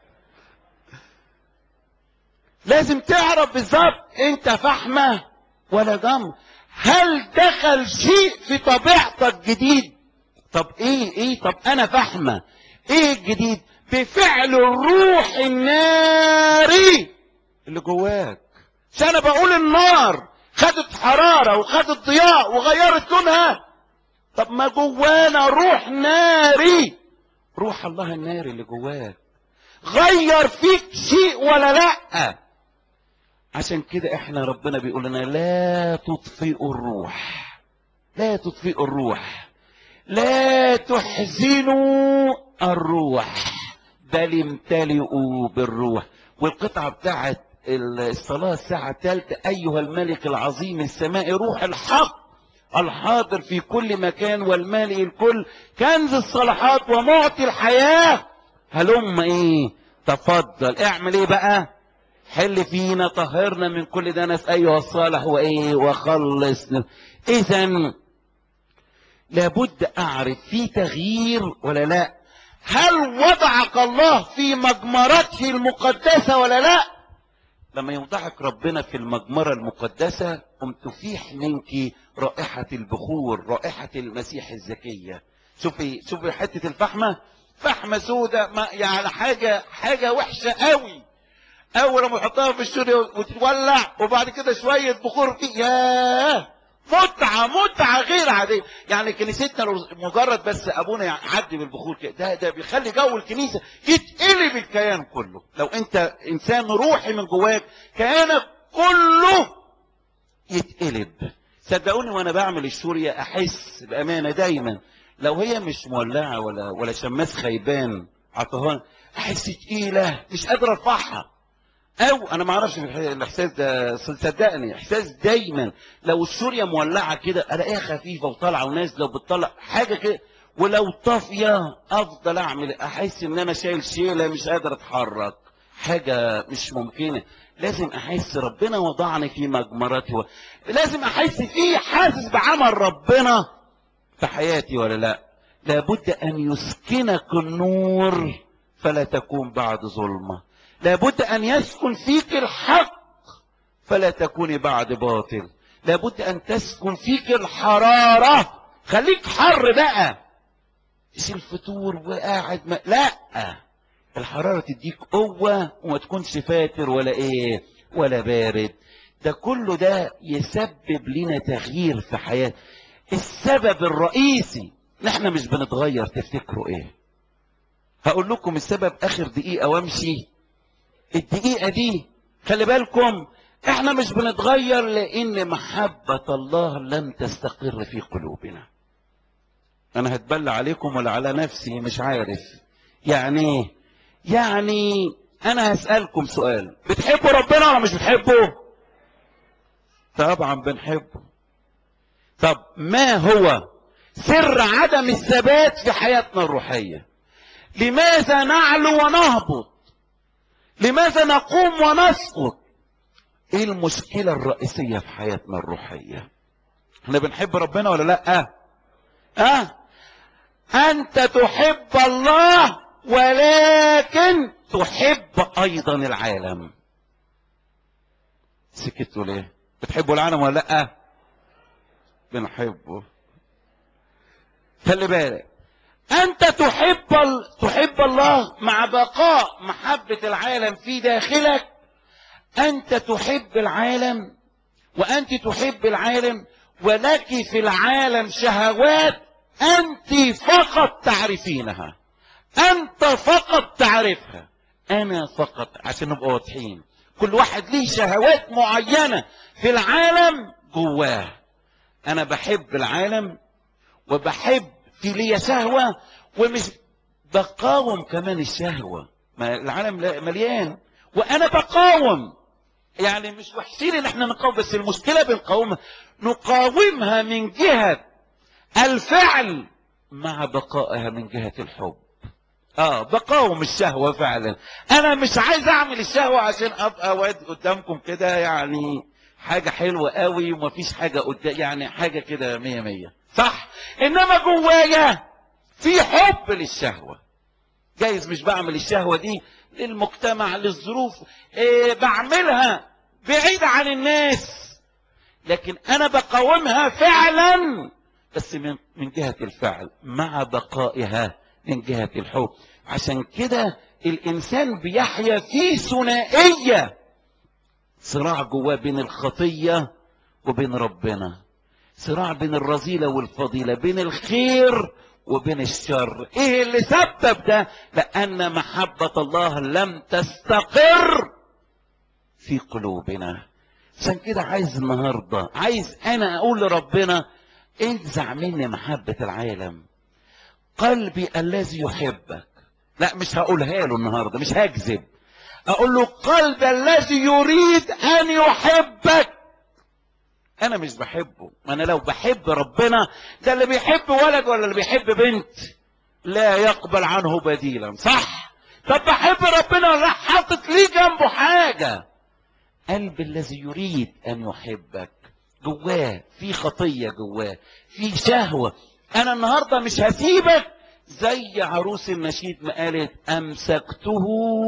[SPEAKER 2] لازم تعرف بالظبط انت فحمة ولا جمر هل دخل شيء في طبيعتك جديد طب ايه ايه طب انا فحمة ايه الجديد بفعل الروح الناري اللي جواك مش انا بقول النار خدت حرارة وخدت ضياء وغيرت لونها طب ما جوانا روح ناري روح الله الناري اللي جواك غير فيك شيء ولا لا عشان كده احنا ربنا بيقول لنا لا تطفئوا الروح لا تطفئوا الروح لا تحزنوا الروح بل امتلئوا بالروح والقطعة بتاعت الصلاة الساعة الثالثة أيها الملك العظيم السماء روح الحق الحاضر في كل مكان والمالئ الكل كنز الصلاحات ومعطي الحياة هلم ايه تفضل اعمل ايه بقى حل فينا طهرنا من كل دنس ايها الصالح وايه وخلصنا اذا لابد اعرف في تغيير ولا لا هل وضعك الله في مجمرته المقدسة ولا لا لما يوضعك ربنا في المجمرة المقدسة قم تفيح منك رائحة البخور رائحة المسيح الزكية شوفي شوفي حتة الفحمة فحمة سودة ما يعني حاجة حاجة وحشة قوي اول ما يحطها في الشوري وتولع وبعد كده شوية بخور فيه ياه متعة متعة غير عادية يعني كنيستنا لو مجرد بس ابونا يعدي بالبخور كده ده ده بيخلي جو الكنيسة يتقلب الكيان كله لو انت انسان روحي من جواك كيانك كله يتقلب صدقوني وانا بعمل الشورية احس بامانة دايما لو هي مش مولعة ولا ولا شماس خيبان عطهان احس تقيلة مش قادر ارفعها او انا ما اعرفش الاحساس ده صدقني احساس دايما لو الشورية مولعة كده الاقيها خفيفة وطالعة ونازلة وبتطلع حاجة كده ولو طافية افضل اعمل احس ان انا شايل شيلة مش قادر اتحرك حاجة مش ممكنة لازم احس ربنا وضعني في مجمرته لازم احس فيه حاسس بعمل ربنا في حياتي ولا لا لابد ان يسكنك النور فلا تكون بعد ظلمة لابد ان يسكن فيك الحق فلا تكوني بعد باطل لابد ان تسكن فيك الحرارة خليك حر بقى مش الفطور وقاعد ما... لا الحرارة تديك قوة وما تكونش فاتر ولا ايه ولا بارد ده كله ده يسبب لنا تغيير في حياة السبب الرئيسي نحن مش بنتغير تفتكروا ايه هقول لكم السبب اخر دقيقة وامشي الدقيقة دي خلي بالكم احنا مش بنتغير لان محبة الله لم تستقر في قلوبنا انا هتبلى عليكم ولا على نفسي مش عارف يعني ايه يعني انا هسألكم سؤال بتحبوا ربنا ولا مش بتحبوا طبعا بنحبه طب ما هو سر عدم الثبات في حياتنا الروحية لماذا نعلو ونهبط لماذا نقوم ونسقط ايه المشكلة الرئيسية في حياتنا الروحية احنا بنحب ربنا ولا لا اه انت تحب الله ولكن تحب ايضا العالم سكتوا ليه بتحبوا العالم ولا لا بنحبه خلي بالك انت تحب ال... تحب الله مع بقاء محبة العالم في داخلك انت تحب العالم وانت تحب العالم ولك في العالم شهوات انت فقط تعرفينها انت فقط تعرفها انا فقط عشان نبقى واضحين كل واحد ليه شهوات معينة في العالم جواه انا بحب العالم وبحب في ليا شهوة ومش بقاوم كمان الشهوة ما العالم مليان وانا بقاوم يعني مش وحشين ان احنا نقاوم بس المشكلة بنقاومها نقاومها من جهة الفعل مع بقائها من جهة الحب اه بقاوم الشهوة فعلا انا مش عايز اعمل الشهوة عشان ابقى واد قدامكم كده يعني حاجة حلوة قوي ومفيش حاجة قدام يعني حاجة كده مية مية صح انما جوايا في حب للشهوة جايز مش بعمل الشهوة دي للمجتمع للظروف إيه بعملها بعيد عن الناس لكن انا بقاومها فعلا بس من من جهة الفعل مع بقائها من جهة الحب عشان كده الإنسان بيحيا في ثنائية صراع جواه بين الخطية وبين ربنا صراع بين الرذيلة والفضيلة بين الخير وبين الشر ايه اللي سبب ده لأن محبة الله لم تستقر في قلوبنا عشان كده عايز النهاردة عايز أنا أقول لربنا انزع مني محبة العالم قلبي الذي يحبك لا مش هقولها له النهاردة مش هكذب اقول له قلب الذي يريد ان يحبك انا مش بحبه ما انا لو بحب ربنا ده اللي بيحب ولد ولا اللي بيحب بنت لا يقبل عنه بديلا صح طب بحب ربنا ولا حاطط ليه جنبه حاجة قلب الذي يريد ان يحبك جواه في خطية جواه في شهوة انا النهاردة مش هسيبك زي عروس النشيد ما قالت امسكته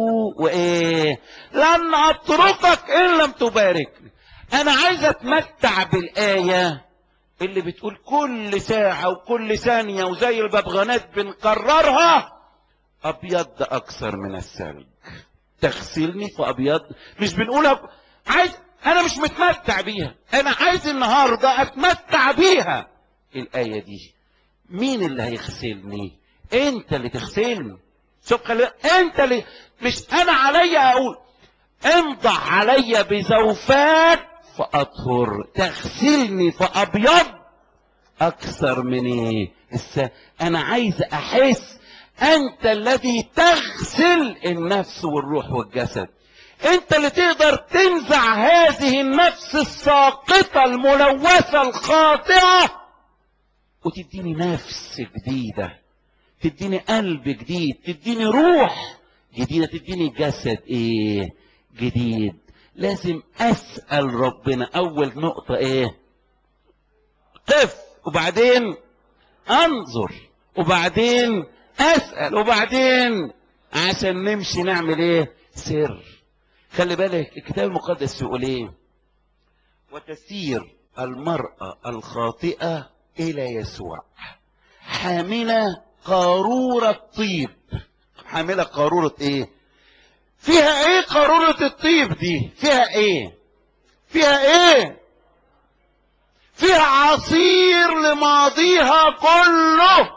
[SPEAKER 2] وايه لن اتركك ان لم تباركني انا عايز اتمتع بالايه اللي بتقول كل ساعه وكل ثانيه وزي الببغانات بنكررها ابيض اكثر من الثلج تغسلني فابيض مش بنقولها عايز انا مش متمتع بيها انا عايز النهارده اتمتع بيها الايه دي مين اللي هيغسلني انت اللي تغسلني شوف خلي انت اللي مش انا عليا اقول انضع عليا بزوفات فاطهر تغسلني فابيض اكثر من ايه الس... انا عايز احس انت الذي تغسل النفس والروح والجسد انت اللي تقدر تنزع هذه النفس الساقطة الملوثة الخاطئة وتديني نفس جديدة تديني قلب جديد تديني روح جديدة تديني جسد ايه جديد لازم اسأل ربنا اول نقطة ايه قف وبعدين انظر وبعدين اسأل وبعدين عشان نمشي نعمل ايه سر خلي بالك الكتاب المقدس يقول ايه وتسير المرأة الخاطئة الى يسوع حاملة قارورة طيب حاملة قارورة ايه فيها ايه قارورة الطيب دي فيها ايه فيها ايه فيها عصير لماضيها كله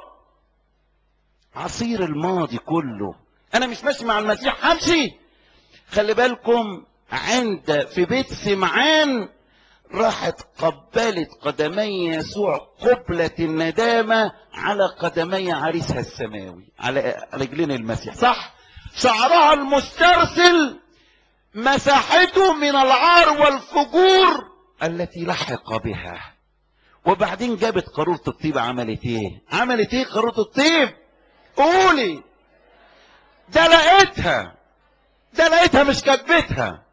[SPEAKER 2] عصير الماضي كله انا مش ماشي مع المسيح همشي خلي بالكم عند في بيت سمعان راحت قبلت قدمي يسوع قبلة الندامة على قدمي عريسها السماوي على رجلين المسيح صح شعرها المسترسل مساحته من العار والفجور التي لحق بها وبعدين جابت قارورة الطيب عملت ايه عملت ايه قارورة الطيب قولي ده لقيتها ده لقيتها مش كتبتها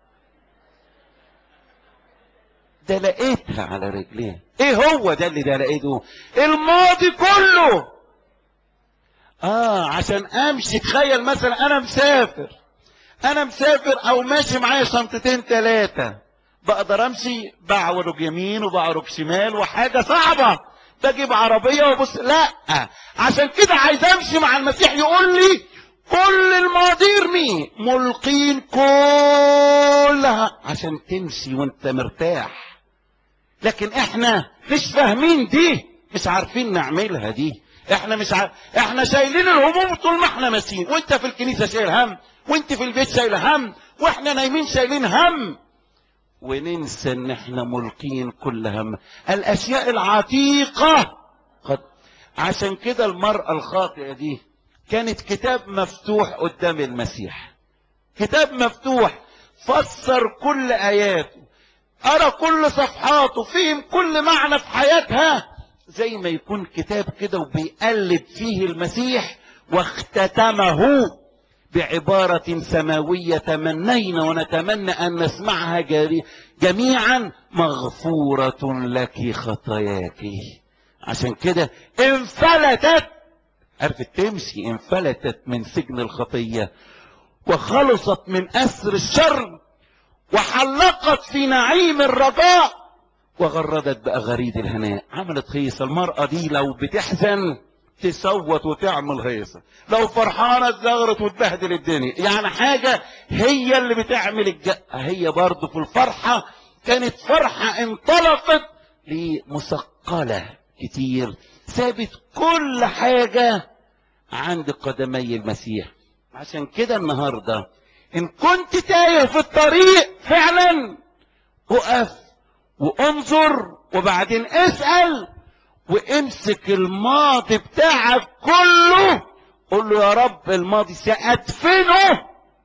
[SPEAKER 2] ده لقيتها على رجليها ايه هو ده اللي ده لقيته الماضي كله اه عشان امشي تخيل مثلا انا مسافر انا مسافر او ماشي معايا شنطتين ثلاثة بقدر امشي بعرج يمين وبعرج شمال وحاجة صعبة بجيب عربية وبص لا عشان كده عايز امشي مع المسيح يقول لي كل الماضي ارمي ملقين كلها عشان تمشي وانت مرتاح لكن احنا مش فاهمين دي مش عارفين نعملها دي احنا مش ع... احنا شايلين الهموم طول ما احنا ماشيين وانت في الكنيسه شايل هم وانت في البيت شايل هم واحنا نايمين شايلين هم وننسى ان احنا ملقين كل هم الاشياء العتيقه قد عشان كده المراه الخاطئه دي كانت كتاب مفتوح قدام المسيح كتاب مفتوح فسر كل اياته قرا كل صفحاته فهم كل معنى في حياتها زي ما يكون كتاب كده وبيقلب فيه المسيح واختتمه بعبارة سماوية تمنينا ونتمنى أن نسمعها جري جميعا مغفورة لك خطاياك عشان كده انفلتت عرفت تمشي انفلتت من سجن الخطية وخلصت من أسر الشر وحلقت في نعيم الرجاء وغردت بأغاريد الهناء عملت هيصة المرأة دي لو بتحزن تصوت وتعمل هيصة لو فرحانة تزغرت وتبهدل الدنيا يعني حاجة هي اللي بتعمل الجأة هي برضو في الفرحة كانت فرحة انطلقت لمثقلة كتير سابت كل حاجة عند قدمي المسيح عشان كده النهارده ان كنت تايه في الطريق فعلا اقف وانظر وبعدين اسأل وامسك الماضي بتاعك كله قول له يا رب الماضي سأدفنه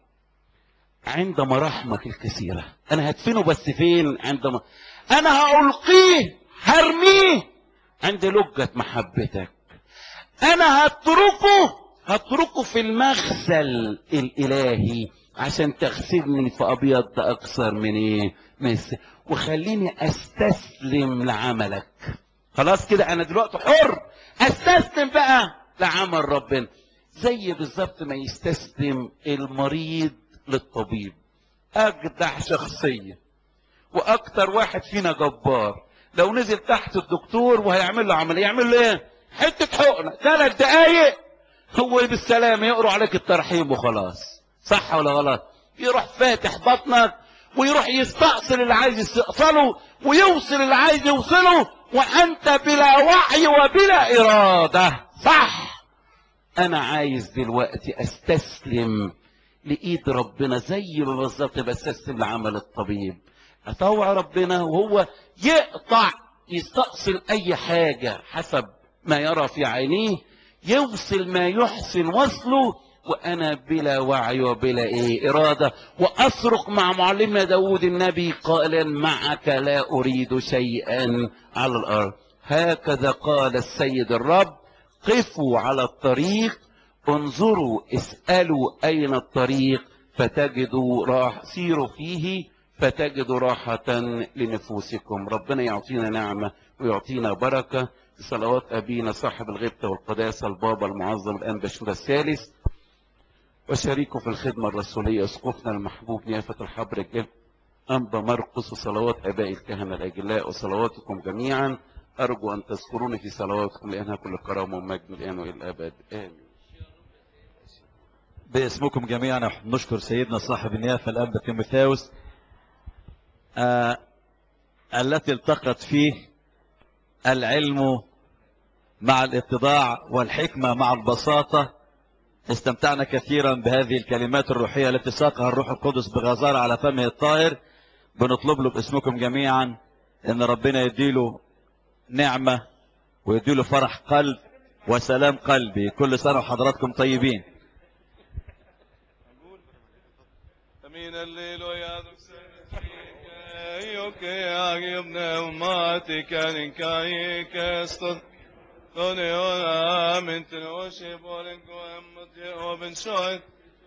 [SPEAKER 2] عند مراحمك الكثيرة انا هدفنه بس فين عندما انا هألقيه هرميه عند لجة محبتك انا هتركه هتركه في المغسل الالهي عشان تغسلني في ابيض اكثر من ايه مس وخليني استسلم لعملك خلاص كده انا دلوقتي حر استسلم بقى لعمل ربنا زي بالظبط ما يستسلم المريض للطبيب اجدع شخصيه واكتر واحد فينا جبار لو نزل تحت الدكتور وهيعمل له عمليه يعمل له ايه حته حقنه ثلاث دقايق هو بالسلامه يقروا عليك الترحيب وخلاص صح ولا غلط يروح فاتح بطنك ويروح يستأصل اللي عايز يستأصله ويوصل اللي عايز يوصله وانت بلا وعي وبلا ارادة صح انا عايز دلوقتي استسلم لايد ربنا زي ما بالظبط بستسلم لعمل الطبيب اطوع ربنا وهو يقطع يستأصل اي حاجة حسب ما يرى في عينيه يوصل ما يحسن وصله وانا بلا وعي وبلا ايه ارادة واصرخ مع معلمنا داود النبي قائلا معك لا اريد شيئا على الارض هكذا قال السيد الرب قفوا على الطريق انظروا اسألوا اين الطريق فتجدوا راح سيروا فيه فتجدوا راحة لنفوسكم ربنا يعطينا نعمة ويعطينا بركة صلوات أبينا صاحب الغبطة والقداسة البابا المعظم الآن بشور الثالث وشريكه في الخدمة الرسولية اسقفنا المحبوب نيافة الحبر الجل أنبا مرقس وصلوات آباء الكهنة الأجلاء وصلواتكم جميعا أرجو أن تذكروني في صلواتكم لأنها كل كرامة ومجد الآن وإلى الأبد آمين
[SPEAKER 3] باسمكم جميعا نشكر سيدنا صاحب النيافة الأب تيموثاوس آه التي التقت فيه العلم مع الاتضاع والحكمة مع البساطة استمتعنا كثيرا بهذه الكلمات الروحية التي ساقها الروح القدس بغزارة على فمه الطاهر بنطلب له باسمكم جميعا ان ربنا يديله نعمة ويديله فرح قلب وسلام قلبي كل سنة وحضراتكم طيبين
[SPEAKER 4] امين الليلويا يوكي عقب نوماتك انكايك استر دوني ولا من تنوشي بولنك وامتي وبن شوي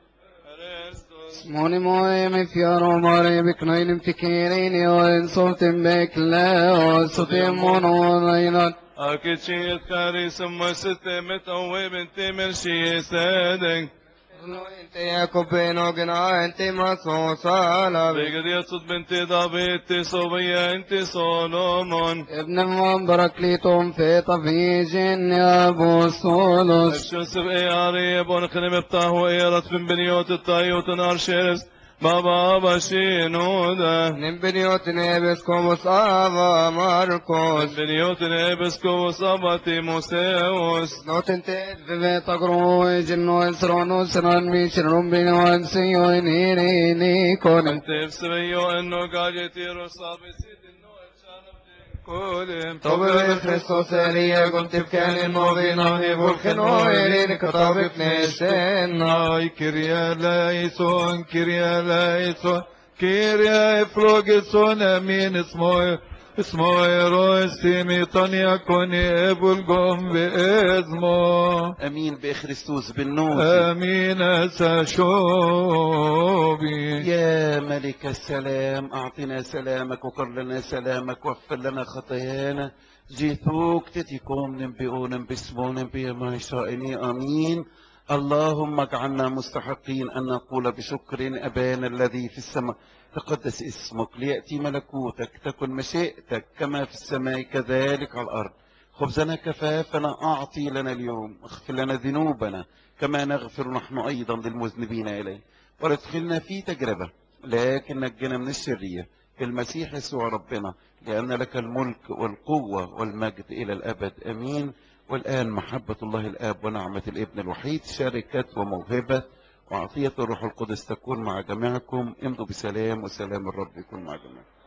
[SPEAKER 5] Smoni moje mi fjaro mare mi knajnim ti kirini o en softim bekle o sotim mono nainan
[SPEAKER 4] اكيد شيء كاري ثم ستة متقوي بنتي من شيء سادك
[SPEAKER 5] Inte Jakob någon inte maso sala
[SPEAKER 4] بقد يصد بنتي دافيد صوبيا انت سولومون
[SPEAKER 5] ابن من بركليتهم في طفيجين يا ابو سولوس
[SPEAKER 4] الشوسف اي اري بون خنم بتاهو اي رتفن بنيوت التايوت نار شيرس بابا بشينودا
[SPEAKER 5] نبنيوت نيبس كوموس آفا ماركوس
[SPEAKER 4] بنيوت نيبسكو صبتي موسيوس
[SPEAKER 5] نوت انت في تقرو جنو اسرونو سنان ميشرون بنوان سيو نيني نيكون
[SPEAKER 4] انت بسبيو انه قاعد يطيروا صابي سيد انه كولم
[SPEAKER 5] طب خريستوس إلي كنت بكان الموضينا هيبو الخنو إلي كتابك نشتنا
[SPEAKER 4] اي كريا لايسون كريا لايسون كريا افلوجسون امين اسمه اسمه ايروستي ميطان يكون ابو القوم باسمه
[SPEAKER 2] امين بخريستوس بالنور
[SPEAKER 4] امين ساشوبي
[SPEAKER 2] يا ملك السلام اعطنا سلامك وقر لنا سلامك واغفر لنا خطايانا جيتوك تتيكم ننبئون باسمون بما يشائني امين اللهم اجعلنا مستحقين ان نقول بشكر ابانا الذي في السماء تقدس اسمك لياتي ملكوتك تكن مشيئتك كما في السماء كذلك على الارض خبزنا كفافنا اعطي لنا اليوم اغفر لنا ذنوبنا كما نغفر نحن ايضا للمذنبين اليه ولا تدخلنا في تجربة لكن نجنا من الشرية في المسيح يسوع ربنا لأن لك الملك والقوة والمجد إلى الأبد أمين والآن محبة الله الآب ونعمة الابن الوحيد شركة وموهبة وعطية الروح القدس تكون مع جميعكم امضوا بسلام وسلام الرب يكون مع جميعكم